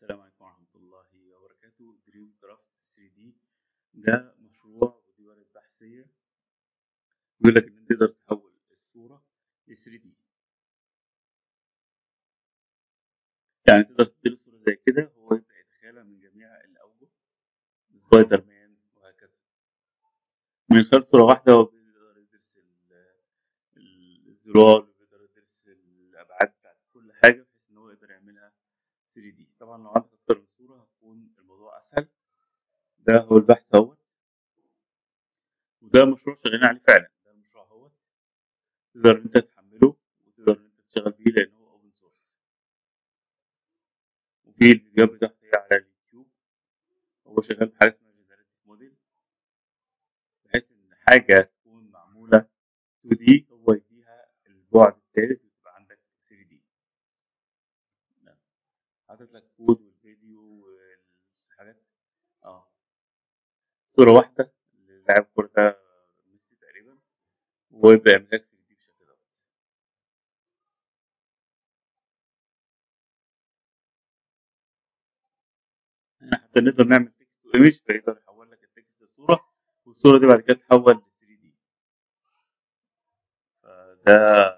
السلام عليكم ورحمة الله وبركاته دريم كرافت 3 دي ده مشروع ودي ورقة بحثية بيقول لك إن أنت تقدر تحول الصورة ل 3 دي يعني تقدر تديله صورة زي كده هو يبدأ يتخيلها من جميع الأوجه سبايدر مان وهكذا من خلال صورة واحدة هو بيقدر يدرس ال- ال- الزرار بيقدر يدرس الأبعاد بتاعت كل حاجة بحيث إن هو يقدر يعملها 3 دي طبعا لو عندك أكتر من صورة هتكون الموضوع أسهل ده هو البحث اهوت وده مشروع شغالين عليه فعلا ده المشروع اهوت تقدر إن انت تحمله وتقدر ان انت تشتغل بيه لان هو اوبن سورس وفي الفيديوهات بتاعته هي على اليوتيوب هو شغال بحاجه اسمها جنريتيف موديل بحيث ان حاجه تكون معموله 2 دي هو يديها البعد الثالث وتبقى عندك 3 دي حاطط لك كود والفيديو والحاجات اه صوره واحده للاعب كوره ده ميسي تقريبا وهو يبدا يعمل لك 3 دي بالشكل دوت احنا حتى نقدر نعمل تكست وايمج فيقدر يحول لك التكست لصوره والصوره دي بعد كده تتحول ل 3 دي فده